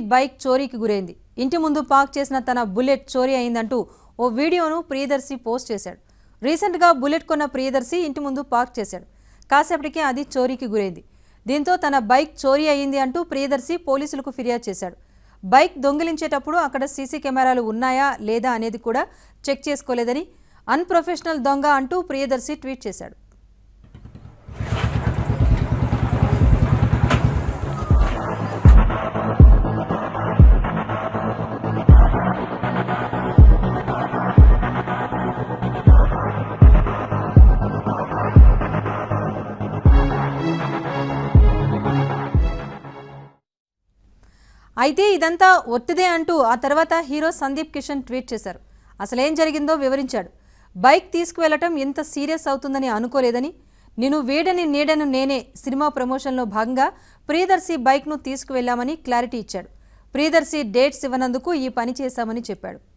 bike చోరీకి గురైంది ఇంటి ముందు పార్క్ చేసిన తన బుల్లెట్ చోరీ అయిందంటూ ఓ వీడియోను ప్రియదర్శి పోస్ట్ చేశాడు రీసెంట్గా బుల్లెట్ కొన్న ప్రియదర్శి ఇంటి ముందు పార్క్ చేశాడు కాసేపటికే అది చోరీకి గురైంది దీంతో తన బైక్ చోరీ అయింది అంటూ ప్రియదర్శి పోలీసులకు ఫిర్యాదు చేశాడు బైక్ దొంగిలించేటప్పుడు అక్కడ సీసీ కెమెరాలు ఉన్నాయా లేదా అనేది కూడా చెక్ చేసుకోలేదని అన్ప్రొఫెషనల్ దొంగ అంటూ ప్రియదర్శి ట్వీట్ చేశాడు అయితే ఇదంతా ఒత్తిదే అంటూ ఆ తర్వాత హీరో సందీప్ కిషన్ ట్వీట్ చేశారు అసలేం జరిగిందో వివరించాడు బైక్ తీసుకువెళ్లటం ఇంత సీరియస్ అవుతుందని అనుకోలేదని నేను వీడని నీడను నేనే సినిమా ప్రమోషన్లో భాగంగా ప్రియదర్శి బైక్ను తీసుకువెళ్లామని క్లారిటీ ఇచ్చాడు ప్రియదర్శి డేట్స్ ఇవ్వనందుకు ఈ పని చేశామని చెప్పాడు